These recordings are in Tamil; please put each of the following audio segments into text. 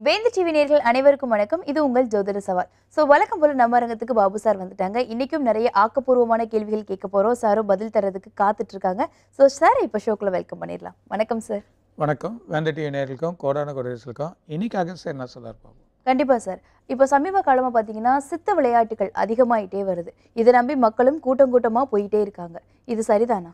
வேந்த டிவி நேர்கள் அனைவருக்கும் வணக்கம் இது உங்கள் ஜோதிட சவால் ஸோ வழக்கம் போல நம்ம அரங்கத்துக்கு பாபு சார் வந்துட்டாங்க இன்னைக்கும் நிறைய ஆக்கப்பூர்வமான கேள்விகள் கேட்க போறோம் சாரும் பதில் தரதுக்கு காத்துட்டு இருக்காங்க ஸோ சார் இப்போ ஷோக்குள்ள வெல்கம் பண்ணிடலாம் வணக்கம் சார் வணக்கம் வேந்தட்டி நேர்களுக்கும் கோடான கொடேசலுக்கும் இன்னைக்காக சார் என்ன சொல்ல இருப்போம் கண்டிப்பா சார் இப்போ சமீப காலமா பார்த்தீங்கன்னா சித்த விளையாட்டுகள் அதிகமாயிட்டே வருது இதை நம்பி மக்களும் கூட்டம் கூட்டமா போயிட்டே இருக்காங்க இது சரிதானா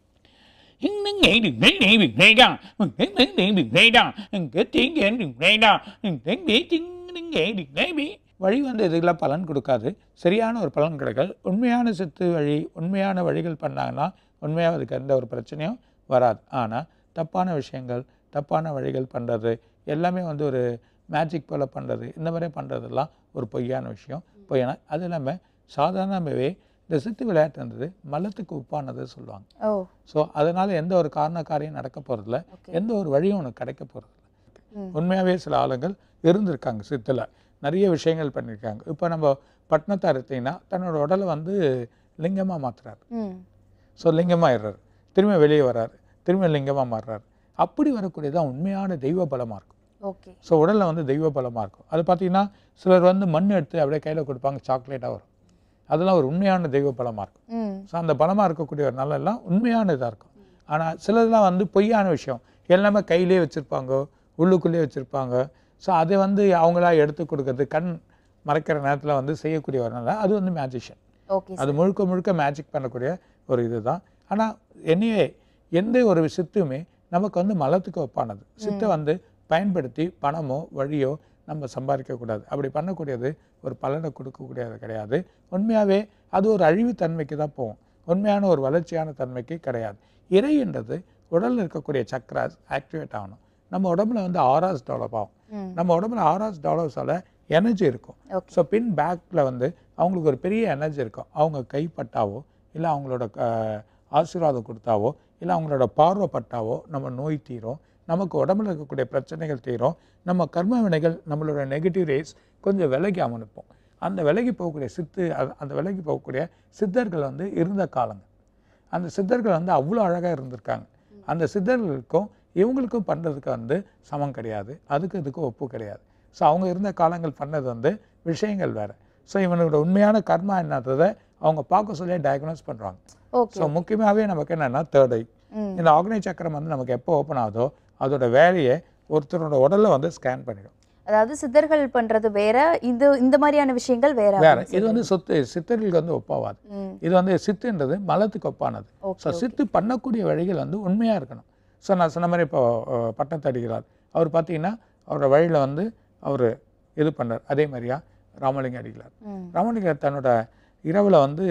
வழி வந்து இதுக்கெல்லாம் பலன் கொடுக்காது சரியான ஒரு பலன் கிடைக்காது உண்மையான சித்து வழி உண்மையான வழிகள் பண்ணாங்கன்னா உண்மையாக அதுக்கு எந்த ஒரு பிரச்சனையும் வராது ஆனால் தப்பான விஷயங்கள் தப்பான வழிகள் பண்ணுறது எல்லாமே வந்து ஒரு மேஜிக் போல் பண்ணுறது இந்த மாதிரி பண்ணுறதெல்லாம் ஒரு பொய்யான விஷயம் பொய்யான அது இல்லாமல் சாதாரணமாகவே இந்த சித்து விளையாட்டுன்றது மலத்துக்கு உப்பானது சொல்லுவாங்க ஓ ஸோ அதனால் எந்த ஒரு காரண காரியம் நடக்க போகிறதில்ல ஓகே எந்த ஒரு வழியும் உனக்கு கிடைக்க போகிறதில்ல ம். உண்மையாகவே சில ஆளுங்கள் இருந்திருக்காங்க சித்தில் நிறைய விஷயங்கள் பண்ணியிருக்காங்க இப்போ நம்ம பட்னத்தை எடுத்தீங்கன்னா தன்னோட உடலை வந்து லிங்கமாக மாற்றுறாரு ம் ஸோ லிங்கமாயிடுறாரு திரும்ப வெளியே வர்றாரு திரும்ப லிங்கமாக மாறுறாரு அப்படி வரக்கூடியதான் உண்மையான தெய்வ பலமாக இருக்கும் ஓகே ஸோ உடலில் வந்து தெய்வ பலமாக இருக்கும் அது பார்த்தீங்கன்னா சிலர் வந்து மண் எடுத்து அப்படியே கையில் கொடுப்பாங்க சாக்லேட்டாக வரும் அதெல்லாம் ஒரு உண்மையான தெய்வ பலமாக இருக்கும் ம் ஸோ அந்த பலமாக இருக்கக்கூடிய ஒரு நல்லெல்லாம் உண்மையான இதாக இருக்கும் ஆனால் சிலதெல்லாம் வந்து பொய்யான விஷயம் எல்லாமே கையிலே வச்சுருப்பாங்க உள்ளுக்குள்ளேயே வச்சுருப்பாங்க ஸோ அதை வந்து அவங்களா எடுத்து கொடுக்கறது கண் மறைக்கிற நேரத்தில் வந்து செய்யக்கூடிய ஒரு நல்ல அது வந்து மேஜிஷியன் ஓகே அது முழுக்க முழுக்க மேஜிக் பண்ணக்கூடிய ஒரு இதுதான் ஆனால் என்னையே எந்த ஒரு சித்துமே நமக்கு வந்து மலத்துக்கு ஒப்பானது சித்தை வந்து பயன்படுத்தி பணமோ வழியோ நம்ம சம்பாதிக்கக்கூடாது அப்படி பண்ணக்கூடியது ஒரு பலனை கொடுக்கக்கூடியது கிடையாது உண்மையாகவே அது ஒரு அழிவுத்தன்மைக்கு தான் போகும் உண்மையான ஒரு வளர்ச்சியான தன்மைக்கு கிடையாது இறைன்றது உடலில் இருக்கக்கூடிய சக்ராஸ் ஆக்டிவேட் ஆகணும் நம்ம உடம்புல வந்து ஆராஸ் டெவலப் ஆகும் ம் நம்ம உடம்புல ஆராஸ் டெவலப்ஸால் எனர்ஜி இருக்கும் ஓகே ஸோ பின் பேக்கில் வந்து அவங்களுக்கு ஒரு பெரிய எனர்ஜி இருக்கும் அவங்க கைப்பட்டாவோ இல்லை அவங்களோட அஹ், ஆசீர்வாதம் கொடுத்தாவோ இல்லை அவங்களோட பார்வைப்பட்டாவோ நம்ம நோய் தீரும் நமக்கு உடம்புல இருக்கக்கூடிய பிரச்சனைகள் தீரும் நம்ம கர்ம வினைகள் நம்மளோட நெகட்டிவ் ரேஸ் கொஞ்சம் விலகி அமனுப்போம் அந்த விலகி போகக்கூடிய சித்து அது- அந்த விலகி போகக்கூடிய சித்தர்கள் வந்து இருந்த காலங்கள் அந்த சித்தர்கள் வந்து அவ்வளோ அழகாக இருந்திருக்காங்க அந்த சித்தர்களுக்கும் இவங்களுக்கும் பண்ணுறதுக்கு வந்து சமம் கிடையாது அதுக்கு இதுக்கும் ஒப்பு கிடையாது ஸோ அவங்க இருந்த காலங்கள் பண்ணது வந்து விஷயங்கள் வேறு ஸோ இவனோட உண்மையான கர்மா என்னன்றதை அவங்க பார்க்க சொல்லி டயக்னோஸ் பண்ணுறாங்க ஓகே ஸோ முக்கியமாகவே நமக்கு என்னென்னா தேர்ட் ஐ ம் இந்த ஆக்னை சக்கரம் வந்து நமக்கு எப்போ ஓப்பன் ஆகுதோ அதோட வேலையை ஒருத்தரோட உடலை வந்து ஸ்கேன் பண்ணிடும் அதாவது சித்தர்கள் பண்றது வேற இது இந்த மாதிரியான விஷயங்கள் வேற வேற அப்படின்னு இது வந்து சொத்து சித்தர்களுக்கு வந்து ஒப்பாவாது ம் இது வந்து சித்துன்றது மலத்துக்கு ஒப்பானது ஸோ ஓகே சித்து பண்ணக்கூடிய வழிகள் வந்து உண்மையாக இருக்கணும் ஸோ நான் சொன்ன மாதிரி இப்போ அஹ், பட்டத்தை அடிக்கிறார் அவர் பார்த்தீங்கன்னா அவரோட வழியில் வந்து அவர் இது பண்ணார் அதே மாதிரியா ராமலிங்கம் அடிக்கிறார் ம் ராமலிங்கர் தன்னோட இரவில் வந்து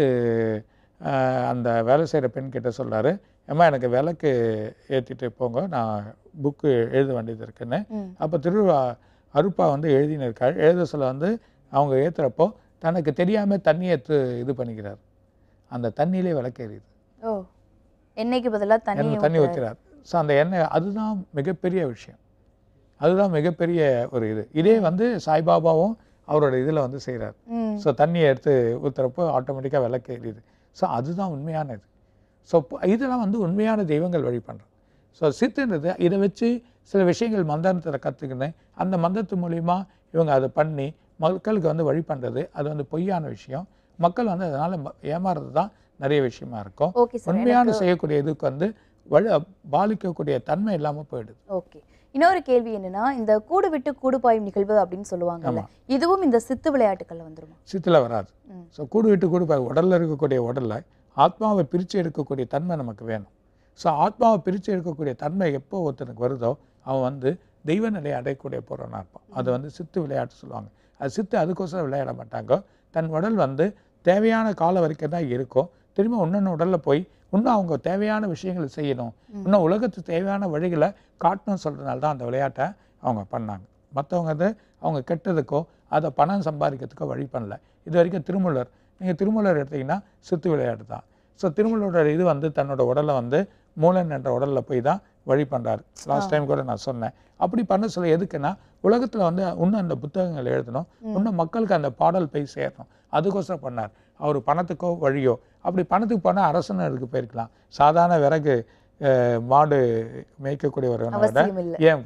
அஹ், அந்த வேலை செய்கிற பெண் கிட்ட சொல்றாரு ஏம்மா எனக்கு விளக்கு ஏற்றிட்டு போங்க நான் புக்கு எழுத வேண்டியது இருக்குன்னு ம் அப்போ திருவா அருப்பா வந்து எழுதின்னு இருக்காள் எழுத சொல்ல வந்து அவங்க ஏற்றுறப்போ தனக்கு தெரியாமல் தண்ணி ஏற்று இது பண்ணிக்கிறார் அந்த தண்ணியிலே விளக்கு எரியுது ஓ எண்ணெய்க்கு பதிலா தண்ணி எண்ணெய் தண்ணி ஊற்றுறார் ஸோ அந்த எண்ணெய் அதுதான் மிகப்பெரிய விஷயம் அதுதான் மிகப்பெரிய ஒரு இது இதே வந்து சாய்பாபாவும் அவரோட இதில் வந்து செய்கிறார் ம் ஸோ தண்ணியை எடுத்து ஊற்றுறப்போ ஆட்டோமேட்டிக்காக விளக்கு எரியுது ஸோ அதுதான் உண்மையான இது ஸோ இதெல்லாம் வந்து உண்மையான தெய்வங்கள் வழி பண்ணுறோம் ஸோ சித்துன்றது இதை வச்சு சில விஷயங்கள் மந்திரத்தில் கற்றுக்கின்னு அந்த மந்திரத்து மூலிமா இவங்க அதை பண்ணி மக்களுக்கு வந்து வழி பண்ணுறது அது வந்து பொய்யான விஷயம் மக்கள் வந்து அதனால் ஏமாறுறது தான் நிறைய விஷயமா இருக்கும் ஓகே சார் உண்மையான செய்யக்கூடிய இதுக்கு வந்து வழி பாதிக்கக்கூடிய தன்மை இல்லாமல் போயிடுது ஓகே இன்னொரு கேள்வி என்னன்னா இந்த கூடு விட்டு கூடு பாயும் நிகழ்வு அப்படின்னு சொல்லுவாங்கல்ல ஆமா. இதுவும் இந்த சித்து விளையாட்டுகள்ல வந்துருமா சித்தில் வராது ம். ஸோ கூடு விட்டு கூடு பாரு உடலில் இருக்கக்கூடிய உடலில் ஆத்மாவை பிரித்து எடுக்கக்கூடிய தன்மை நமக்கு வேணும் ஸோ ஆத்மாவை பிரித்து எடுக்கக்கூடிய தன்மை எப்போ ஒருத்தனுக்கு வருதோ அவன் வந்து தெய்வ நிலையை அடையக்கூடிய போகிறவனா இருப்பான் அது வந்து சித்து விளையாட்டு சொல்லுவாங்க அது சித்து அதுக்கோசரம் விளையாட மாட்டாங்க தன் உடல் வந்து தேவையான காலம் வரைக்கும் தான் இருக்கும் திரும்ப இன்னொன்று உடலில் போய் இன்னும் அவங்க தேவையான விஷயங்களை செய்யணும் இன்னும் உலகத்துக்கு தேவையான வழிகளை காட்டணும்னு சொல்கிறதுனால தான் அந்த விளையாட்டை அவங்க பண்ணாங்க மற்றவங்க வந்து அவங்க கெட்டதுக்கோ அதை பணம் சம்பாதிக்கிறதுக்கோ வழி பண்ணல இது வரைக்கும் திருமூலர் நீங்கள் திருமூலர் எடுத்தீங்கன்னா சித்து விளையாட்டு தான் ஸோ திருமூலரோட இது வந்து தன்னோட உடலை வந்து மூலன் என்ற உடலில் போய் தான் வழி பண்ணுறாரு லாஸ்ட் டைம் கூட நான் சொன்னேன் அப்படி பண்ண சொல்ல எதுக்குன்னா உலகத்தில் வந்து இன்னும் அந்த புத்தகங்கள் எழுதணும் இன்னும் மக்களுக்கு அந்த பாடல் போய் சேரணும் அதுக்கோசரம் பண்ணார் அவர் பணத்துக்கோ வழியோ அப்படி பணத்துக்கு போனால் அரசனுக்கு போயிருக்கலாம் சாதாரண விறகு அஹ், மாடு மேய்க்கக்கூடியவரை விட அவசியம் இல்லை ஏன் போனோம்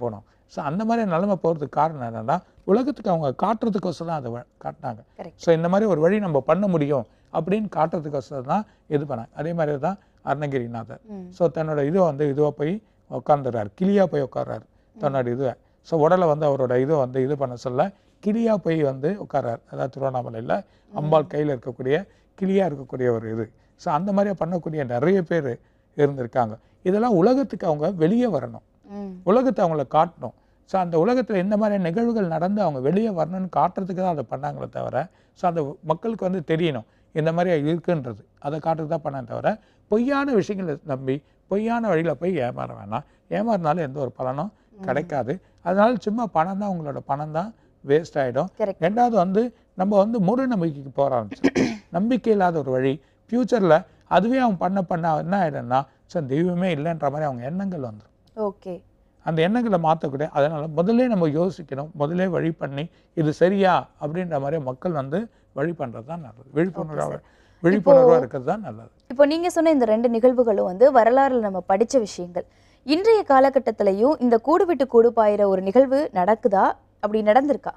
ஸோ அந்த மாதிரி நிலைமை போகிறதுக்கு காரணம் என்னன்னா உலகத்துக்கு அவங்க காட்டுறதுக்கோசரம் தான் அதை வ- காட்டினாங்க Correct. ஸோ இந்த மாதிரி ஒரு வழி நம்ம பண்ண முடியும் அப்படின்னு காட்டுறதுக்கோசரம் தான் இது பண்ணாங்க அதே மாதிரி தான் அருணகிரிநாதர் ம். ஸோ தன்னோட இதுவை வந்து இதுவை போய் உட்காந்துறாரு கிளியாக போய் உட்கார்றாரு தன்னோட இதுவை ஸோ உடலை வந்து அவரோட இதை வந்து இது பண்ண சொல்ல கிளியாக போய் வந்து உட்கார்றாரு அதாவது திருவண்ணாமலையில் அம்பாள் கையில் இருக்கக்கூடிய கிளியாக இருக்கக்கூடிய ஒரு இது ஸோ அந்த மாதிரியா பண்ணக்கூடிய நிறைய பேர் இருந்திருக்காங்க இதெல்லாம் உலகத்துக்கு அவங்க வெளியே வரணும் ம். உலகத்தை அவங்கள காட்டணும் ஸோ அந்த உலகத்தில் இந்த மாதிரி நிகழ்வுகள் நடந்து அவங்க வெளியே வரணும்னு காட்டுறதுக்கு தான் அதை பண்ணாங்களே தவிர ஸோ அந்த மக்களுக்கு வந்து தெரியணும் இந்த மாதிரி இருக்குன்றது அதை காட்டுறதுக்கு தான் பண்ண தவிர பொய்யான விஷயங்களை நம்பி பொய்யான வழியில் போய் ஏமாற வேணாம் ஏமாறினாலும் எந்த ஒரு பலனும் கிடைக்காது அதனால சும்மா பணம் தான் உங்களோட பணம் தான் வேஸ்ட் ஆகிடும் Correct. ரெண்டாவது வந்து நம்ம வந்து மூட நம்பிக்கைக்கு போக ஆரம்பிச்சோம் நம்பிக்கை இல்லாத ஒரு வழி ஃப்யூச்சரில் அதுவே அவன் பண்ண பண்ண என்ன ஆகிடும்னா ஸோ தெய்வமே இல்லைன்ற மாதிரி அவங்க எண்ணங்கள் வந்துடும் ஓகே அந்த எண்ணங்களை மாற்றக்கூடிய அதனால் முதல்ல நம்ம யோசிக்கணும் முதல்ல வழி பண்ணி இது சரியா அப்படின்ற மாதிரி மக்கள் வந்து வழி பண்ணுறது தான் நல்லது விழிப்புணர்வாக விழிப்புணர்வாக இருக்கிறது தான் நல்லது இப்போ நீங்க சொன்ன இந்த ரெண்டு நிகழ்வுகளும் வந்து வரலாறுல நம்ம படிச்ச விஷயங்கள் இன்றைய காலகட்டத்திலையும் இந்த கூடு விட்டு கூடு பாயிற ஒரு நிகழ்வு நடக்குதா அப்படி நடந்திருக்கா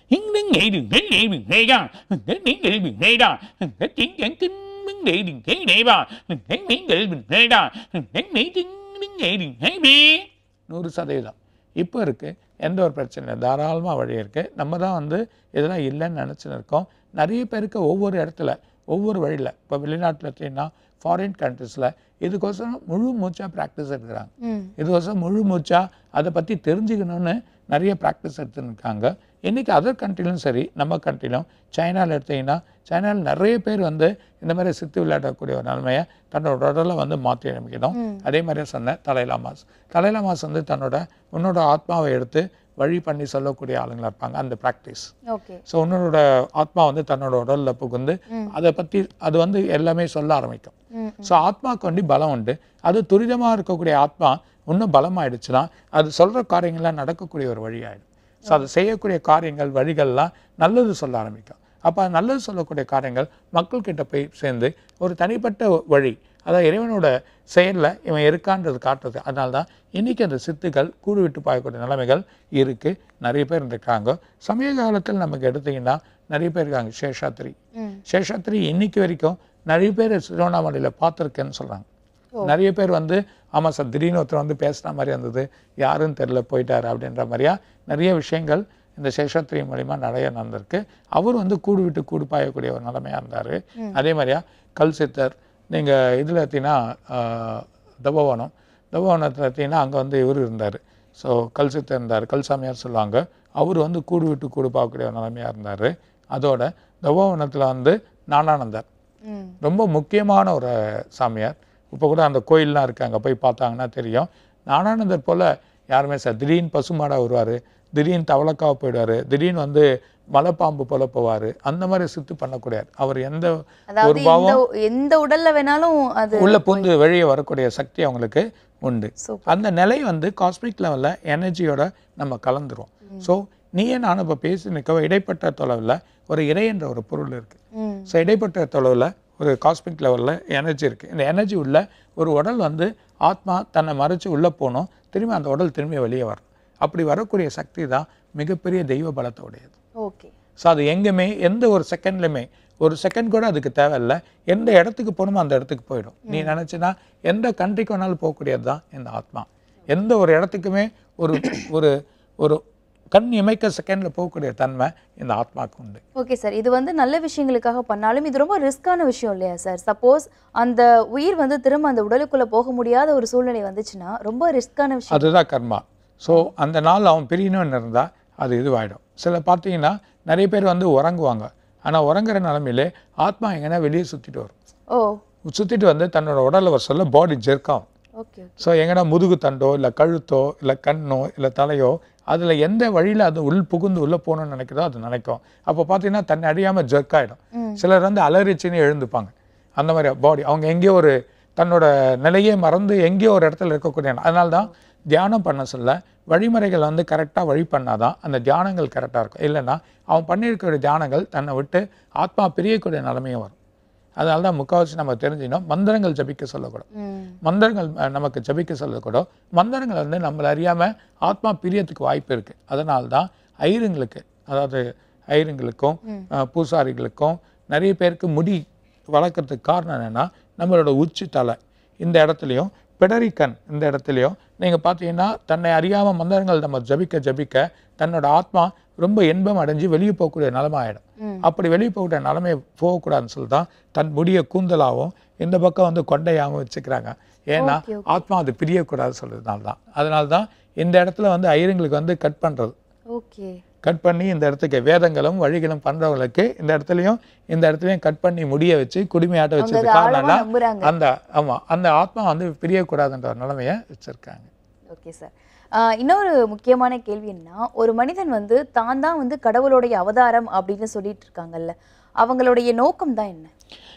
நூறு சதவீதம் இப்போ இருக்கு எந்த ஒரு பிரச்சனை இல்லை தாராளமாக வழி இருக்கு நம்ம தான் வந்து இதெல்லாம் இல்லைன்னு நினச்சின்னு இருக்கோம் நிறைய பேருக்கு ஒவ்வொரு இடத்துல ஒவ்வொரு வழியில் இப்போ வெளிநாட்டில் எடுத்தீங்கன்னா ஃபாரின் கண்ட்ரீஸில் இதுக்கோசரம் முழு மூச்சாக ப்ராக்டிஸ் எடுக்கிறாங்க ம் இதுக்கோசரம் முழு மூச்சா அதை பற்றி தெரிஞ்சுக்கணும்னு நிறைய ப்ராக்டிஸ் எடுத்துருக்காங்க இன்றைக்கி அதர் கண்ட்ரிலும் சரி நம்ம கண்ட்ரிலும் சைனாவில் எடுத்தீங்கன்னா சைனாவில் நிறைய பேர் வந்து இந்த மாதிரி சித்து விளையாடக்கூடிய ஒரு நிலைமையை தன்னோட உடலை வந்து மாற்றி அமைக்கணும் அதே மாதிரியே சொன்னேன் தலைலாமாஸ் தலைலாமாஸ் வந்து தன்னோட உன்னோட ஆத்மாவை எடுத்து வழி பண்ணி சொல்லக்கூடிய ஆளுங்களா இருப்பாங்க அந்த ப்ராக்டிஸ் ஓகே ஸோ உன்னோட ஆத்மா வந்து தன்னோட உடலில் புகுந்து அதை பற்றி அது வந்து எல்லாமே சொல்ல ஆரம்பிக்கும் ம் ஸோ ஆத்மாவுக்கு வந்து பலம் உண்டு அது துரிதமாக இருக்கக்கூடிய ஆத்மா இன்னும் பலமாயிடுச்சுன்னா அது சொல்கிற காரியங்கள்லாம் நடக்கக்கூடிய ஒரு வழியாயிடும் ஸோ அது செய்யக்கூடிய காரியங்கள் வழிகள்லாம் நல்லது சொல்ல ஆரம்பிக்கும் அப்போ நல்லது சொல்லக்கூடிய காரியங்கள் மக்கள்கிட்ட போய் சேர்ந்து ஒரு தனிப்பட்ட வழி அதாவது இறைவனோட செயலில் இவன் இருக்கான்றது காட்டுறது அதனால தான் இன்றைக்கி அந்த சித்துக்கள் கூடு விட்டு பாயக்கூடிய நிலைமைகள் இருக்குது நிறைய பேர் இருக்காங்க சமீப காலத்தில் நமக்கு எடுத்தீங்கன்னா நிறைய பேர் இருக்காங்க சேஷாத்ரி ம் சேஷாத்ரி இன்னைக்கு வரைக்கும் நிறைய பேர் திருவண்ணாமலையில் பார்த்துருக்கேன்னு சொல்கிறாங்க நிறைய பேர் வந்து ஆமாம் சார் திடீர்னு ஒருத்தர் வந்து பேசுன மாதிரி இருந்தது யாருன்னு தெரில போயிட்டாரு அப்படின்ற மாதிரியா நிறைய விஷயங்கள் இந்த சேஷாத்ரி மூலிமா நிறைய நடந்திருக்கு அவர் வந்து கூடு விட்டு கூடு பாயக்கூடிய ஒரு நிலைமையாக இருந்தார் அதே மாதிரியா கல் சித்தர் நீங்கள் இதில் பார்த்தீங்கன்னா தபோவனம் தபோவனத்தில் பார்த்தீங்கன்னா அங்கே வந்து இவர் இருந்தார் ஸோ கல் சித்தர் இருந்தார் கல் சாமியார் சொல்லுவாங்க அவர் வந்து கூடு விட்டு கூடு பார்க்கக்கூடிய ஒரு நிலைமையாக இருந்தார் அதோட தபோவனத்தில் வந்து ஞானானந்தர் ம் ரொம்ப முக்கியமான ஒரு சாமியார் இப்போ கூட அந்த கோயில்லாம் இருக்கு அங்கே போய் பார்த்தாங்கன்னா தெரியும் ஞானானந்தர் போல் யாருமே சார் திடீர்னு பசுமாடாக வருவார் திடீர்னு தவளக்காவை போயிடுவார் திடீர்னு வந்து மலைப்பாம்பு போல போவார் அந்த மாதிரி சித்து பண்ணக்கூடாது அவர் எந்த அதாவது ஒரு பாவம் இந்த எந்த உடல்ல வேணாலும் அது உள்ள பூந்து வெளியே வரக்கூடிய சக்தி அவங்களுக்கு உண்டு சூப்பர் அந்த நிலை வந்து காஸ்மிக் லெவலில் எனர்ஜியோட நம்ம கலந்துரும் ஸோ நீயே நானும் இப்போ பேசி நிற்க இடைப்பட்ட தொலைவில் ஒரு இறை என்ற ஒரு பொருள் இருக்குது ம் ஸோ இடைப்பட்ட தொலைவில் ஒரு காஸ்மிக் லெவலில் எனர்ஜி இருக்குது இந்த எனர்ஜி உள்ள ஒரு உடல் வந்து ஆத்மா தன்னை மறைச்சு உள்ளே போகணும் திரும்பி அந்த உடல் திரும்பி வெளியே வரணும் அப்படி வரக்கூடிய சக்தி தான் மிகப்பெரிய தெய்வ பலத்தை உடையது ஓகே ஸோ அது எங்கேயுமே எந்த ஒரு செகண்ட்லையுமே ஒரு செகண்ட் கூட அதுக்கு தேவையில்லை எந்த இடத்துக்கு போகணுமோ அந்த இடத்துக்கு போயிடும் நீ நினச்சினா எந்த கண்ட்ரிக்கு வேணாலும் போகக்கூடியது தான் இந்த ஆத்மா எந்த ஒரு இடத்துக்குமே ஒரு ஒரு ஒரு கண் இமைக்க செகண்டில் போகக்கூடிய தன்மை இந்த ஆத்மாவுக்கு உண்டு ஓகே சார் இது வந்து நல்ல விஷயங்களுக்காக பண்ணாலும் இது ரொம்ப ரிஸ்கான விஷயம் இல்லையா சார் சப்போஸ் அந்த உயிர் வந்து திரும்ப அந்த உடலுக்குள்ள போக முடியாத ஒரு சூழ்நிலை வந்துச்சுன்னா ரொம்ப ரிஸ்கான விஷயம் அதுதான் கர்மா ஸோ அந்த நாள் அவன் பிரியணும்னு இருந்தால் அது இதுவாகிடும் சில பார்த்தீங்கன்னா நிறைய பேர் வந்து உறங்குவாங்க ஆனால் உறங்குற நிலமையிலே ஆத்மா எங்கன்னா வெளியே சுற்றிட்டு வரும் ஓ சுற்றிட்டு வந்து தன்னோட உடலை வர சொல்ல பாடி ஜெர்க்காகும் ஓகே ஸோ எங்கன்னா முதுகு தண்டோ இல்லை கழுத்தோ இல்லை கண்ணோ இல்லை தலையோ அதில் எந்த வழியில் அது உள் புகுந்து உள்ளே போகணும்னு நினைக்குதோ அது நினைக்கும் அப்போ பார்த்தீங்கன்னா தன்னை அடியாமல் ஜெர்க் ஆகிடும் ம். சிலர் வந்து அலறிச்சின்னு எழுந்துப்பாங்க அந்த மாதிரி பாடி அவங்க எங்கேயோ ஒரு தன்னோட நிலையே மறந்து எங்கேயோ ஒரு இடத்துல இருக்கக்கூடிய அதனால தான் தியானம் பண்ண சொல்ல வழிமுறைகள் வந்து கரெக்டாக வழி பண்ணாதான் அந்த தியானங்கள் கரெக்டாக இருக்கும் இல்லைன்னா அவன் பண்ணியிருக்கக்கூடிய தியானங்கள் தன்னை விட்டு ஆத்மா பிரியக்கூடிய நிலைமையும் வரும் அதனால தான் முக்கால்வாசி நம்ம தெரிஞ்சுக்கணும் மந்திரங்கள் ஜபிக்க சொல்லக்கூடாது ம் மந்திரங்கள் அஹ், நமக்கு ஜபிக்க சொல்லக்கூடாது மந்திரங்கள் வந்து நம்மளை அறியாமல் ஆத்மா பிரியத்துக்கு வாய்ப்பு இருக்குது அதனால தான் ஐருங்களுக்கு அதாவது ஐருங்களுக்கும் அஹ், பூசாரிகளுக்கும் நிறைய பேருக்கு முடி வளர்க்குறதுக்கு காரணம் என்னென்னா நம்மளோட உச்சி தலை இந்த இடத்துலையும் பிடரிக்கண் இந்த இடத்துலையும் நீங்கள் பார்த்தீங்கன்னா தன்னை அறியாமல் மந்திரங்கள் நம்ம ஜபிக்க ஜபிக்க தன்னோட ஆத்மா ரொம்ப இன்பம் அடைஞ்சு வெளியே போகக்கூடிய நிலைமை ஆகிடும் ம். அப்படி வெளியே போகக்கூடிய நிலைமை போகக்கூடாதுன்னு சொல்லி தான் தன் முடியை கூந்தலாகவும் இந்த பக்கம் வந்து கொண்டையாகவும் வச்சுக்கிறாங்க ஏன்னா Okay, ஆத்மா அது பிரியக்கூடாது சொல்றதுனால தான் அதனால தான் இந்த இடத்துல வந்து ஐயருங்களுக்கு வந்து கட் பண்ணுறது ஓகே கட் பண்ணி இந்த இடத்துக்கு வேதங்களும் வழிகளும் பண்ணுறவங்களுக்கு இந்த இடத்துலையும் இந்த இடத்துலையும் கட் பண்ணி முடிய வச்சு குடுமையாட்ட அவங்க வச்சது அதை காரணம் ஆழமா என்ன? நம்புறாங்க அந்த ஆமா அந்த ஆத்மா வந்து பிரியக்கூடாதுன்ற ஒரு நிலைமையை வச்சிருக்காங்க ஓகே சார் இன்னொரு முக்கியமான கேள்வி என்னன்னா ஒரு மனிதன் வந்து தான் தான் வந்து கடவுளுடைய அவதாரம் அப்படின்னு சொல்லிட்டு இருக்காங்கல்ல அவங்களுடைய நோக்கம் தான் என்ன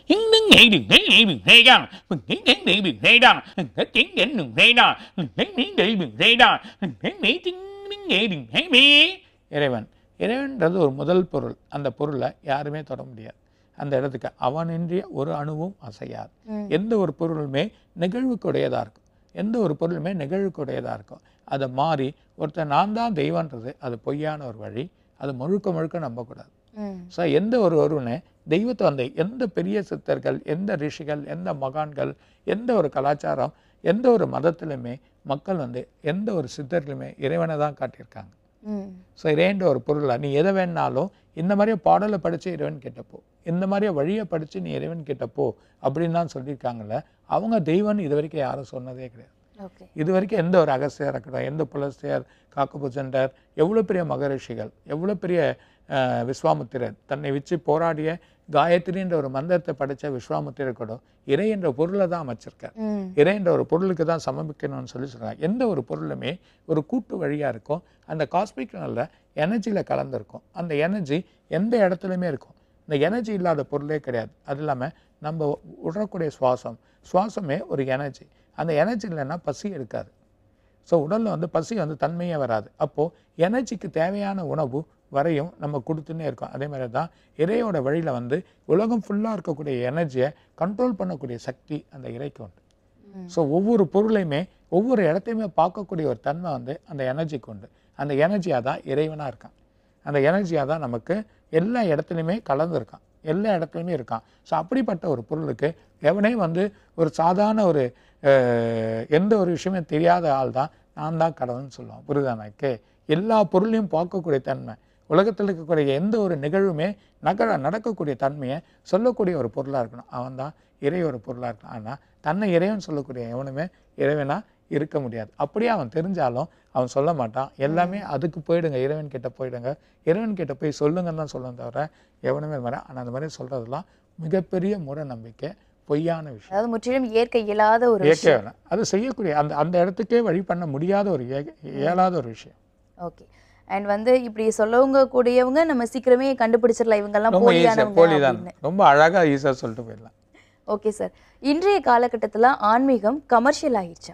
இறைவன் இறைவன்றது ஒரு முதல் பொருள் அந்த பொருளை யாருமே தொட முடியாது அந்த இடத்துக்கு அவனின்றிய ஒரு அணுவும் அசையாது ம். எந்த ஒரு பொருளுமே நிகழ்வுக்குடையதாக இருக்கும் எந்த ஒரு பொருளுமே நிகழ்வுக்குடையதாக இருக்கும் அதை மாறி ஒருத்தன் நான் தான் தெய்வன்றது அது பொய்யான ஒரு வழி அது முழுக்க முழுக்க நம்பக்கூடாது ம் ஸோ எந்த ஒரு ஒருவனே தெய்வத்தை வந்து எந்த பெரிய சித்தர்கள் எந்த ரிஷிகள் எந்த மகான்கள் எந்த ஒரு கலாச்சாரம் எந்த ஒரு மதத்திலுமே மக்கள் வந்து எந்த ஒரு சித்தர்களுமே இறைவனை தான் காட்டியிருக்காங்க ம் ஸோ இறைவன்ற ஒரு பொருளை நீ எதை வேணாலும் இந்த மாதிரியே பாடலை படித்து இறைவன் கிட்டப்போ இந்த மாதிரியே வழியை படித்து நீ இறைவன் கிட்டப்போ அப்படின்னு தான் சொல்லியிருக்காங்கல்ல அவங்க தெய்வம்னு இது வரைக்கும் யாரும் சொன்னதே கிடையாது ஓகே இது வரைக்கும் எந்த ஒரு அகஸ்தியர் இருக்கட்டும் எந்த புலஸ்தியர் காக்கபுஜண்டர் எவ்வளோ பெரிய மகரிஷிகள் எவ்வளோ பெரிய அஹ், விஸ்வாமுத்திரர் தன்னை வச்சு போராடிய காயத்ரின்ற ஒரு மந்திரத்தை படித்த விஸ்வாமுத்திரர் கூட இறை என்ற பொருளை தான் அமைச்சிருக்கார் ம் இறை என்ற ஒரு பொருளுக்கு தான் சமர்ப்பிக்கணும்னு சொல்லி சொல்கிறாங்க எந்த ஒரு பொருளுமே ஒரு கூட்டு வழியாக இருக்கும் அந்த காஸ்மிக் நல்ல எனர்ஜியில் கலந்துருக்கும் அந்த எனர்ஜி எந்த இடத்துலையுமே இருக்கும் இந்த எனர்ஜி இல்லாத பொருளே கிடையாது அது இல்லாமல் நம்ம விடக்கூடிய சுவாசம் சுவாசமே ஒரு எனர்ஜி அந்த எனர்ஜி இல்லைன்னா பசி எடுக்காது ஸோ உடலில் வந்து பசி வந்து தன்மையே வராது அப்போது எனர்ஜிக்கு தேவையான உணவு வரையும் நம்ம கொடுத்துன்னே இருக்கோம் அதே மாதிரி தான் இறையோட வழியில் வந்து உலகம் ஃபுல்லாக இருக்கக்கூடிய எனர்ஜியை கண்ட்ரோல் பண்ணக்கூடிய சக்தி அந்த இறைக்கு உண்டு ம். ஸோ ஒவ்வொரு பொருளையுமே ஒவ்வொரு இடத்தையுமே பார்க்கக்கூடிய ஒரு தன்மை வந்து அந்த எனர்ஜிக்கு உண்டு அந்த எனர்ஜியாக தான் இறைவனாக இருக்கான் அந்த எனர்ஜியாக தான் நமக்கு எல்லா இடத்துலையுமே கலந்துருக்கான் எல்லா இடத்துலையுமே இருக்கான் ஸோ அப்படிப்பட்ட ஒரு பொருளுக்கு எவனே வந்து ஒரு சாதாரண ஒரு அஹ், எந்த ஒரு விஷயமே தெரியாத ஆள் தான் நான் தான் கடவுள்னு சொல்லுவான் புரிதானாக்கு எல்லா பொருளையும் பார்க்கக்கூடிய தன்மை உலகத்தில் இருக்கக்கூடிய எந்த ஒரு நிகழ்வுமே நகர நடக்கக்கூடிய தன்மையை சொல்லக்கூடிய ஒரு பொருளாக இருக்கணும் அவன் தான் இறை ஒரு பொருளாக இருக்கணும் ஆனால் தன்னை இறைவன் சொல்லக்கூடிய எவனுமே இறைவனா இருக்க முடியாது அப்படியே அவன் தெரிஞ்சாலும் அவன் சொல்ல மாட்டான் எல்லாமே அதுக்கு போயிடுங்க இறைவன் கிட்ட போயிடுங்க இறைவன் கிட்ட போய் சொல்லுங்கன்னு தான் சொல்லணும் தவிர எவனுமே வர ஆனால் அந்த மாதிரி சொல்கிறதெல்லாம் மிகப்பெரிய மூட நம்பிக்கை பொய்யான விஷயம் அதாவது முற்றிலும் இயற்கை இயலாத ஒரு இயற்கை வேணும் அது செய்யக்கூடிய அந்த அந்த இடத்துக்கே வழி பண்ண முடியாத ஒரு இய- இயலாத ஒரு விஷயம் ஓகே அண்ட் வந்து இப்படி சொல்லவங்க கூடியவங்க நம்ம சீக்கிரமே கண்டுபிடிச்சிடலாம் இவங்கெல்லாம் ரொம்ப ஈஸியாக போலியானவங்க போலி தான் அப்படின்னு ரொம்ப அழகாக ஈஸியாக சொல்லிட்டு போயிடலாம் ஓகே சார் இன்றைய காலகட்டத்துல ஆன்மீகம் கமர்ஷியல் ஆயிடுச்சா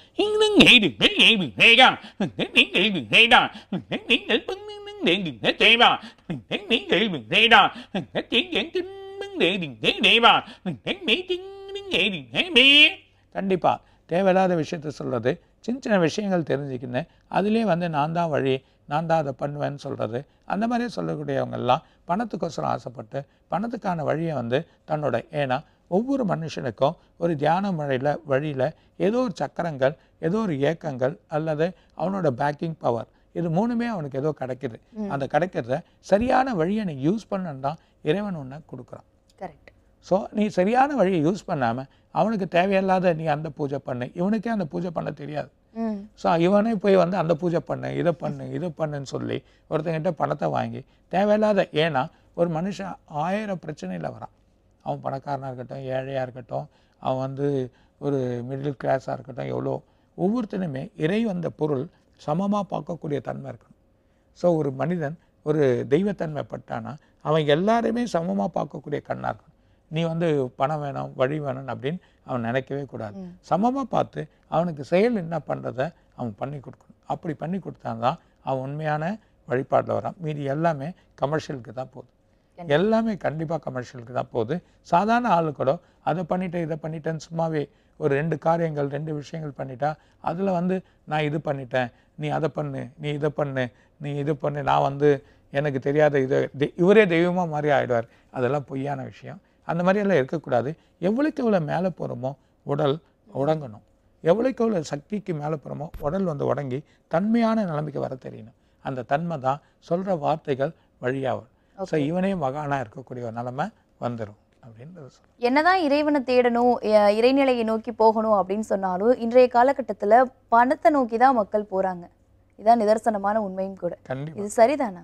கண்டிப்பா தேவையில்லாத விஷயத்த சொல்றது சின்ன சின்ன விஷயங்கள் தெரிஞ்சுக்கின்னு அதுலேயே வந்து நான் தான் வழி நான் தான் அதை பண்ணுவேன்னு சொல்றது அந்த மாதிரியே சொல்லக்கூடியவங்க எல்லாம் பணத்துக்கோசரம் ஆசைப்பட்டு பணத்துக்கான வழியை வந்து தன்னோட ஏன்னா ஒவ்வொரு மனுஷனுக்கும் ஒரு தியான முறையில் வழியில் ஏதோ ஒரு சக்கரங்கள் ஏதோ ஒரு இயக்கங்கள் அல்லது அவனோட பேக்கிங் பவர் இது மூணுமே அவனுக்கு ஏதோ கிடைக்குது அந்த கிடைக்கிறத சரியான வழியை நீ யூஸ் பண்ணன்னு தான் இறைவன் உன்னை கொடுக்குறான் கரெக்ட் ஸோ நீ சரியான வழியை யூஸ் பண்ணாமல் அவனுக்கு தேவையில்லாத நீ அந்த பூஜை பண்ணு இவனுக்கே அந்த பூஜை பண்ண தெரியாது ம் ஸோ இவனே போய் வந்து அந்த பூஜை பண்ணு இதை பண்ணு இதை பண்ணுன்னு சொல்லி ஒருத்தங்கிட்ட பணத்தை வாங்கி தேவையில்லாத ஏன்னா ஒரு மனுஷன் ஆயிரம் பிரச்சனையில் வரான் அவன் பணக்காரனாக இருக்கட்டும் ஏழையாக இருக்கட்டும் அவன் வந்து ஒரு மிடில் கிளாஸாக இருக்கட்டும் எவ்வளோ ஒவ்வொருத்தனுமே இறை வந்த பொருள் சமமாக பார்க்கக்கூடிய தன்மை இருக்கணும் ஸோ ஒரு மனிதன் ஒரு தெய்வத்தன்மை பட்டானா அவன் எல்லாருமே சமமாக பார்க்கக்கூடிய கண்ணாக இருக்கணும் நீ வந்து பணம் வேணும் வழி வேணும் அப்படின்னு அவன் நினைக்கவே கூடாது ம். சமமாக பார்த்து அவனுக்கு செயல் என்ன பண்ணுறத அவன் பண்ணி கொடுக்கணும் அப்படி பண்ணி கொடுத்தா தான் அவன் உண்மையான வழிபாட்டில் வரான் மீதி எல்லாமே கமர்ஷியலுக்கு தான் போகுது எல்லாமே கண்டிப்பாக கமர்ஷியலுக்கு தான் போகுது சாதாரண ஆளு கூட அதை பண்ணிட்டேன் இதை பண்ணிட்டேன்னு சும்மாவே ஒரு ரெண்டு காரியங்கள் ரெண்டு விஷயங்கள் பண்ணிட்டா அதில் வந்து நான் இது பண்ணிட்டேன் நீ அதை பண்ணு நீ இதை பண்ணு நீ இது பண்ணு நான் வந்து எனக்கு தெரியாத இது தெ- இவரே தெய்வமாக மாதிரி ஆயிடுவார் அதெல்லாம் பொய்யான விஷயம் அந்த மாதிரியெல்லாம் இருக்கக்கூடாது எவ்வளோக்கு எவ்வளோ மேலே போகிறோமோ உடல் உடங்கணும் எவ்வளோக்கு எவ்வளோ சக்திக்கு மேலே போகிறோமோ உடல் வந்து உடங்கி தன்மையான நிலைமைக்கு வர தெரியணும் அந்த தன்மை தான் சொல்கிற வார்த்தைகள் வழியாகும் ஸோ இவனே மகானாக இருக்கக்கூடிய ஒரு நிலைமை வந்துடும் அப்படின்றது சொல்றேன். என்னதான் இறைவனை தேடணும் அஹ் இறைநிலையை நோக்கி போகணும் அப்படின்னு சொன்னாலும் இன்றைய காலகட்டத்துல பணத்தை நோக்கி தான் மக்கள் போறாங்க இதான் நிதர்சனமான உண்மையும் கூட கண்டிப்பா இது சரிதானா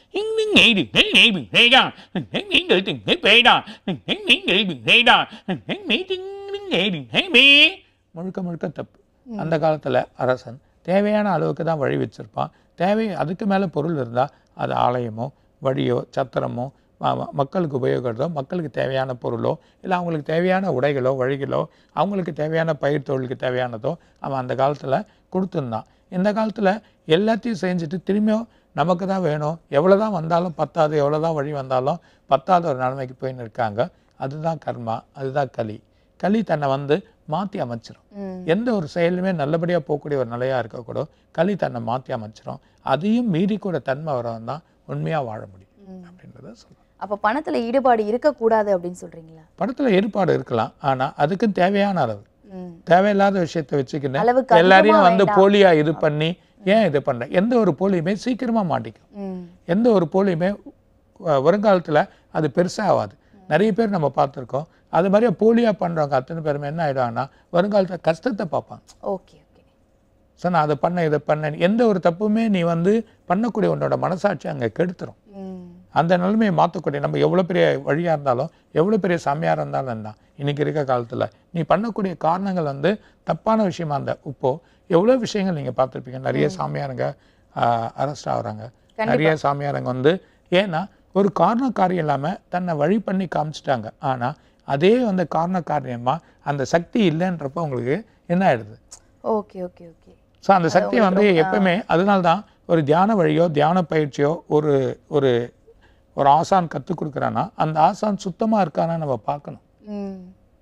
முழுக்க முழுக்க தப்பு அந்த காலத்துல அரசன் தேவையான அளவுக்கு தான் வழி வச்சிருப்பான் தேவை அதுக்கு மேல பொருள் இருந்தா அது ஆலயமோ வழியோ சத்திரமோ ம- ம- மக்களுக்கு உபயோகப்படுறதோ மக்களுக்கு தேவையான பொருளோ இல்லை அவங்களுக்கு தேவையான உடைகளோ வழிகளோ அவங்களுக்கு தேவையான பயிர் தொழிலுக்கு தேவையானதோ அவன் அந்த காலத்துல கொடுத்துருந்தான் இந்த காலத்துல எல்லாத்தையும் செஞ்சுட்டு திரும்பியும் நமக்கு தான் வேணும் எவ்வளோ தான் வந்தாலும் பத்தாது எவ்வளோ தான் வழி வந்தாலும் பத்தாத ஒரு நிலைமைக்கு போயின்னு இருக்காங்க அதுதான் கர்மா அதுதான் களி களி தன்னை வந்து மாற்றி அமைச்சிரும் ம். எந்த ஒரு செயலுமே நல்லபடியாக போகக்கூடிய ஒரு நிலையாக இருக்கக்கூட களி தன்னை மாற்றி அமைச்சிரும் அதையும் மீறி கூட தன்மை வரவன் தான் உண்மையாக வாழ முடியும் அப்படின்றத சொல்லலாம் அப்ப பணத்துல ஈடுபாடு இருக்கக்கூடாது அப்படின்னு சொல்றீங்களா படத்தில் ஏற்பாடு இருக்கலாம் ஆனால் அதுக்கு தேவையான அளவு ம். தேவையில்லாத விஷயத்தை வச்சுக்கின்னு அளவுக்கு எல்லாரையும் அதிகமா வந்து வேண்டாம். போலியா இது பண்ணி ஏன் இது பண்ற எந்த ஒரு போலியுமே சீக்கிரமா மாட்டிக்கும் ம். எந்த ஒரு போலியுமே அஹ், வருங்காலத்துல அது பெருசா ஆகாது நிறைய பேர் நம்ம பார்த்துருக்கோம் அது மாதிரியே போலியா பண்றவங்க அத்தனை பேருமே என்ன ஆயிடுவாங்கன்னா வருங்காலத்துல கஷ்டத்தை பார்ப்பாங்க ஓகே ஓகே ஸோ நான் அதை பண்ண இதை பண்ணேன் எந்த ஒரு தப்புமே நீ வந்து பண்ணக்கூடிய உன்னோட மனசாட்சி அங்கே கெடுத்துரும் ம். அந்த நிலைமையை மாற்றக்கூடிய நம்ம எவ்வளோ பெரிய வழியாக இருந்தாலும் எவ்வளோ பெரிய சாமியாக இருந்தாலும் தான் இன்னைக்கு இருக்க காலத்தில் நீ பண்ணக்கூடிய காரணங்கள் வந்து தப்பான விஷயமா இருந்தா இப்போ எவ்வளோ விஷயங்கள் நீங்கள் பார்த்துருப்பீங்க நிறைய சாமியாருங்க அரெஸ்ட் ஆகுறாங்க நிறைய சாமியாருங்க வந்து ஏன்னா ஒரு காரண காரியம் இல்லாமல் தன்னை வழி பண்ணி காமிச்சிட்டாங்க ஆனால் அதே வந்து காரண காரியமாக அந்த சக்தி இல்லைன்றப்போ உங்களுக்கு என்ன ஆயிடுது ஓகே ஓகே ஓகே ஸோ அந்த சக்தியை வந்து எப்பவுமே அதனால தான் ஒரு தியான வழியோ தியான பயிற்சியோ ஒரு ஒரு ஒரு ஆசான் கற்றுக் கொடுக்குறான்னா அந்த ஆசான் சுத்தமாக இருக்கான்னு நம்ம பார்க்கணும் ம்.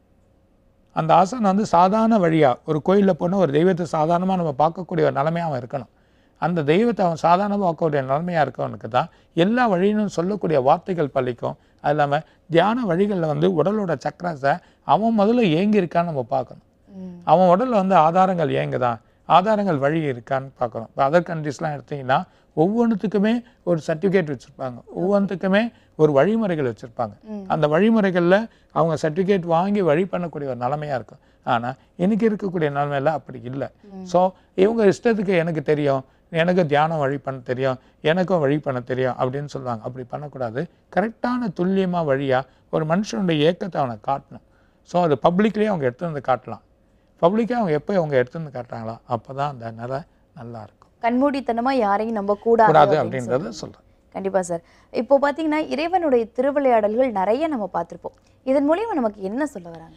அந்த ஆசான் வந்து சாதாரண வழியாக ஒரு கோயிலில் போனால் ஒரு தெய்வத்தை சாதாரணமாக நம்ம பார்க்கக்கூடிய ஒரு நிலைமையாக அவன் இருக்கணும் அந்த தெய்வத்தை அவன் சாதாரணமாக பார்க்கக்கூடிய நிலைமையாக இருக்கவனுக்கு தான் எல்லா வழியிலும் சொல்லக்கூடிய வார்த்தைகள் பழிக்கும் அது இல்லாமல் தியான வழிகளில் வந்து உடலோட சக்கரத்தை அவன் முதல்ல ஏங்கி இருக்கான்னு நம்ம பார்க்கணும் ம். அவன் உடல்ல வந்து ஆதாரங்கள் ஏங்குதா ஆதாரங்கள் வழி இருக்கான்னு பார்க்கணும் இப்போ அதர் கண்ட்ரிஸ்லாம் எடுத்தீங்கன்னா ஒவ்வொன்றுத்துக்குமே ஒரு சர்டிஃபிகேட் வச்சுருப்பாங்க ஒவ்வொன்றுத்துக்குமே ஒரு வழிமுறைகள் வச்சுருப்பாங்க அந்த வழிமுறைகளில் அவங்க சர்டிஃபிகேட் வாங்கி வழி பண்ணக்கூடிய ஒரு நிலைமையாக இருக்கும் ஆனால் இன்னைக்கு இருக்கக்கூடிய நிலைமையில அப்படி இல்லை ஸோ இவங்க இஷ்டத்துக்கு எனக்கு தெரியும் எனக்கு தியானம் வழி பண்ண தெரியும் எனக்கும் வழி பண்ண தெரியும் அப்படின்னு சொல்லுவாங்க அப்படி பண்ணக்கூடாது கரெக்டான துல்லியமாக வழியாக ஒரு மனுஷனுடைய ஏக்கத்தை அவனை காட்டணும் ஸோ அது பப்ளிக்லேயே அவங்க எடுத்து வந்து காட்டலாம் பப்ளிக்காக அவங்க எப்போ அவங்க எடுத்து வந்து காட்டுறாங்களோ அப்போ தான் அந்த நிலை நல்லா இருக்கும் கண்மூடித்தனமா யாரையும் நம்ப கூடாது கூடாது அப்படின்னு அப்படின்றத சொல்கிறேன் கண்டிப்பா சார் இப்போ பாத்தீங்கன்னா இறைவனுடைய திருவிளையாடல்கள் நிறைய நம்ம பார்த்திருப்போம் இதன் மூலியமா நமக்கு என்ன சொல்ல வராங்க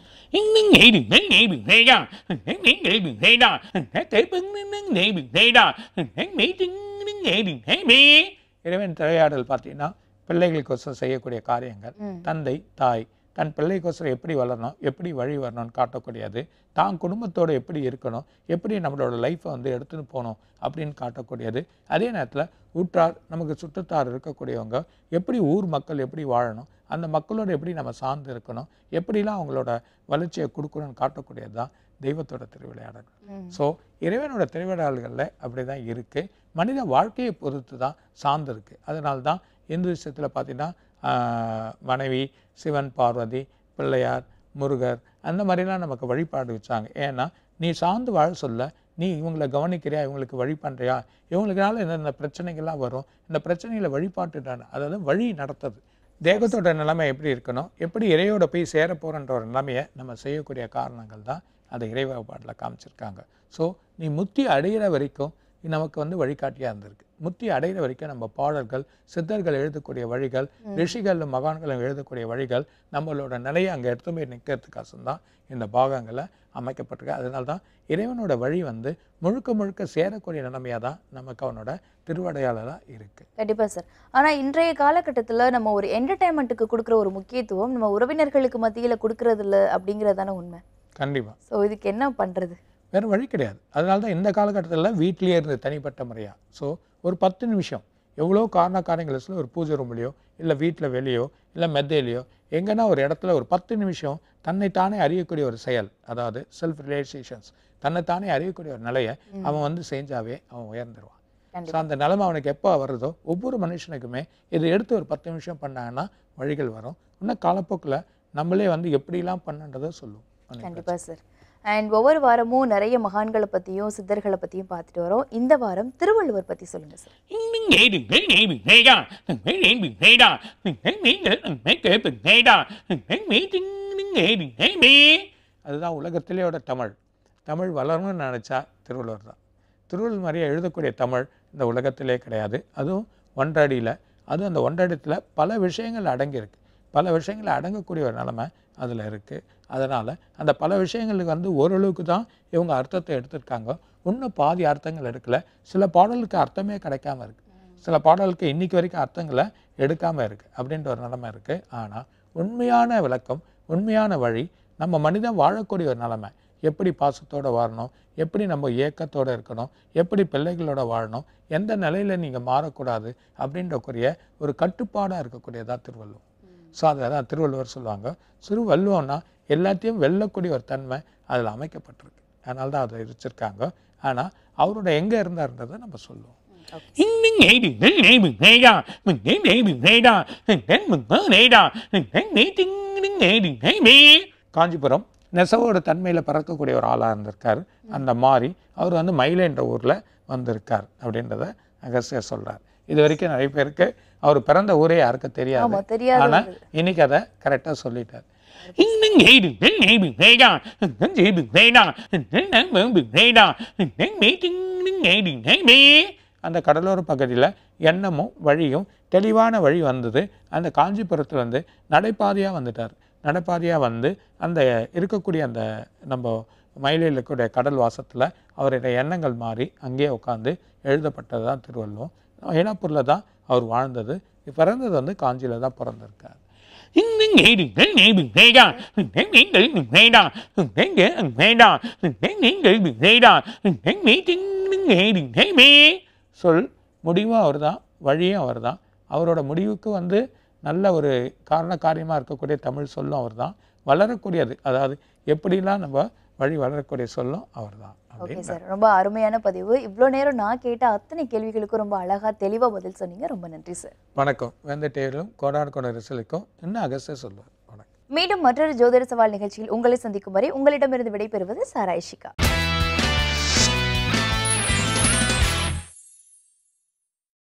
இறைவன் திரையாடல் பார்த்தீங்கன்னா பிள்ளைகளுக்கோசரம் செய்யக்கூடிய காரியங்கள் ம். தந்தை தாய் தன் பிள்ளைக்கோசரம் எப்படி வளரணும் எப்படி வழி வரணும்னு காட்டக்கூடியது தான் குடும்பத்தோடு எப்படி இருக்கணும் எப்படி நம்மளோட லைஃப்பை வந்து எடுத்துன்னு போகணும் அப்படின்னு காட்டக்கூடியது அதே நேரத்தில் ஊற்றார் நமக்கு சுற்றத்தார் இருக்கக்கூடியவங்க எப்படி ஊர் மக்கள் எப்படி வாழணும் அந்த மக்களோட எப்படி நம்ம சார்ந்து இருக்கணும் எப்படிலாம் அவங்களோட வளர்ச்சியை கொடுக்கணும்னு காட்டக்கூடியது தான் தெய்வத்தோட திருவிளையாடல் ம். ஸோ இறைவனோட திருவிழாக்களில் அப்படி தான் இருக்குது மனித வாழ்க்கையை பொறுத்து தான் சார்ந்து இருக்குது அதனால தான் இந்து விஷயத்தில் பார்த்தீங்கன்னா ஆஹ், மனைவி சிவன் பார்வதி பிள்ளையார் முருகர் அந்த மாதிரிலாம் நமக்கு வழிபாடு வச்சாங்க ஏன்னா நீ சார்ந்து வாழ சொல்ல நீ இவங்களை கவனிக்கிறியா இவங்களுக்கு வழி பண்ணுறியா இவங்களுக்குனால இந்த பிரச்சனைகள்லாம் வரும் இந்த பிரச்சனைகளை வழிபாட்டுட்டான அதாவது வழி நடத்துறது தேகத்தோட நிலைமை எப்படி இருக்கணும் எப்படி இறையோட போய் சேர போகிறன்ற ஒரு நிலைமையை நம்ம செய்யக்கூடிய காரணங்கள் தான் அதை இறை வழிபாட்டில் காமிச்சிருக்காங்க ஸோ நீ முத்தி அடைகிற வரைக்கும் இது நமக்கு வந்து வழிகாட்டியாக இருந்திருக்கு முத்தி அடைகிற வரைக்கும் நம்ம பாடல்கள் சித்தர்கள் எழுதக்கூடிய வழிகள் ரிஷிகள் மகான்கள் எழுதக்கூடிய வழிகள் நம்மளோட நிலையை அங்கே எடுத்து போய் நிற்கிறதுக்காக தான் இந்த பாகங்களை அமைக்கப்பட்டிருக்கு அதனால தான் இறைவனோட வழி வந்து முழுக்க முழுக்க சேரக்கூடிய நிலைமையாக தான் நமக்கு அவனோட திருவடையாளராக இருக்குது கண்டிப்பா சார் ஆனா இன்றைய காலகட்டத்துல நம்ம ஒரு என்டர்டைன்மெண்ட்டுக்கு கொடுக்குற ஒரு முக்கியத்துவம் நம்ம உறவினர்களுக்கு மத்தியில கொடுக்கறது இல்ல அப்படிங்கிறது தானே உண்மை கண்டிப்பாக ஸோ இதுக்கு என்ன பண்றது வேறு வழி கிடையாது அதனால தான் இந்த காலகட்டத்தில் வீட்லேயே இருந்து தனிப்பட்ட முறையாக ஸோ ஒரு பத்து நிமிஷம் எவ்வளோ காரண காரியங்கள் ஒரு பூஜை ரூம்லையோ இல்லை வீட்டில் வெளியோ இல்லை மெத்தையிலையோ எங்கன்னா ஒரு இடத்துல ஒரு பத்து நிமிஷம் தன்னைத்தானே அறியக்கூடிய ஒரு செயல் அதாவது செல்ஃப் ரிலேஷேஷன்ஸ் தன்னைத்தானே அறியக்கூடிய ஒரு நிலையை அவன் வந்து செஞ்சாவே அவன் உயர்ந்துருவான் கண்டிப்பா. ஸோ அந்த நிலைமை அவனுக்கு எப்போ வருதோ ஒவ்வொரு மனுஷனுக்குமே இதை எடுத்து ஒரு பத்து நிமிஷம் பண்ணாங்கன்னா வழிகள் வரும் இன்னும் காலப்போக்கில் நம்மளே வந்து எப்படிலாம் பண்ணுன்றதை சொல்லுவோம் கண்டிப்பா சார் அண்ட் ஒவ்வொரு வாரமும் நிறைய மகான்களை பத்தியும் சித்தர்களை பத்தியும் பார்த்துட்டு வரோம் இந்த வாரம் திருவள்ளுவர் பத்தி சொல்லுங்க சார் அதுதான் உலகத்திலேயோட தமிழ் தமிழ் வளரணும்னு நினச்சா திருவள்ளுவர் தான் திருவள்ளுவர் மாதிரியே எழுதக்கூடிய தமிழ் இந்த உலகத்திலே கிடையாது அதுவும் ஒன்றடியில் அதுவும் அந்த ஒன்றடித்தில் பல விஷயங்கள் அடங்கியிருக்கு பல விஷயங்கள் அடங்கக்கூடிய ஒரு நிலமை அதில் இருக்குது அதனால் அந்த பல விஷயங்களுக்கு வந்து ஓரளவுக்கு தான் இவங்க அர்த்தத்தை எடுத்திருக்காங்க இன்னும் பாதி அர்த்தங்கள் எடுக்கல சில பாடலுக்கு அர்த்தமே கிடைக்காம இருக்குது சில பாடலுக்கு இன்னைக்கு வரைக்கும் அர்த்தங்களை எடுக்காமல் இருக்குது அப்படின்ற ஒரு நிலைமை இருக்குது ஆனால் உண்மையான விளக்கம் உண்மையான வழி நம்ம மனிதன் வாழக்கூடிய ஒரு நிலைமை எப்படி பாசத்தோடு வாழணும் எப்படி நம்ம ஏக்கத்தோடு இருக்கணும் எப்படி பிள்ளைகளோட வாழணும் எந்த நிலையில் நீங்கள் மாறக்கூடாது அப்படின்றக்கூடிய ஒரு கட்டுப்பாடாக இருக்கக்கூடியதாக திருவள்ளுவர் ஸோ அதை தான் திருவள்ளுவர் சொல்லுவாங்க திருவள்ளுவம்னா எல்லாத்தையும் வெல்லக்கூடிய ஒரு தன்மை அதில் அமைக்கப்பட்டிருக்கு அதனால தான் அதை வச்சுருக்காங்க ஆனால் அவரோட எங்கே இருந்தாருன்றதை நம்ம சொல்லுவோம் காஞ்சிபுரம் நெசவோட தன்மையில் பிறக்கக்கூடிய ஒரு ஆளாக இருந்திருக்காரு அந்த மாதிரி அவர் வந்து மயிலைன்ற ஊரில் வந்திருக்கார் அப்படின்றத அகஸ்தியர் சொல்றார் இது வரைக்கும் நிறைய பேருக்கு அவர் பிறந்த ஊரே யாருக்கும் ஆமா தெரியாது தெரியாது ஆனா இன்னைக்கு அதை கரெக்டாக சொல்லிட்டார் அந்த கடலோர பகுதியில் எண்ணமும் வழியும் தெளிவான வழி வந்தது அந்த காஞ்சிபுரத்தில் வந்து நடைபாதையாக வந்துட்டார் நடைபாதையாக வந்து அந்த இருக்கக்கூடிய அந்த நம்ம மயிலில் இருக்கக்கூடிய கடல் வாசத்தில் அவருடைய எண்ணங்கள் மாறி அங்கேயே உட்காந்து எழுதப்பட்டது தான் திருவள்ளுவம் ஏனாப்பூரில் தான் அவர் வாழ்ந்தது பிறந்தது வந்து காஞ்சியில் தான் பிறந்திருக்கார் சொல் முடிவும் அவர் தான் வழியும் அவர் தான் அவரோட முடிவுக்கு வந்து நல்ல ஒரு காரண காரியமாக இருக்கக்கூடிய தமிழ் சொல்லும் அவர் தான் வளரக்கூடியது அதாவது எப்படிலாம் நம்ம வழி வளரக்கூடிய சொல்லும் அவர் தான் ஓகே சார் ரொம்ப அருமையான பதிவு இவ்வளோ நேரம் நான் கேட்ட அத்தனை கேள்விகளுக்கும் ரொம்ப அழகா தெளிவா பதில் சொன்னீங்க ரொம்ப நன்றி சார் வணக்கம் வேந்த டேரும் கோடார் கொண்ட ரிசலுக்கும் இன்னும் அகஸ்டர் சொல்லுவார் வணக்கம் மீண்டும் மற்றொரு ஜோதிட சவால் நிகழ்ச்சியில் உங்களை சந்திக்கும் வரை உங்களிடமிருந்து விடைபெறுவது சாராயிஷிகா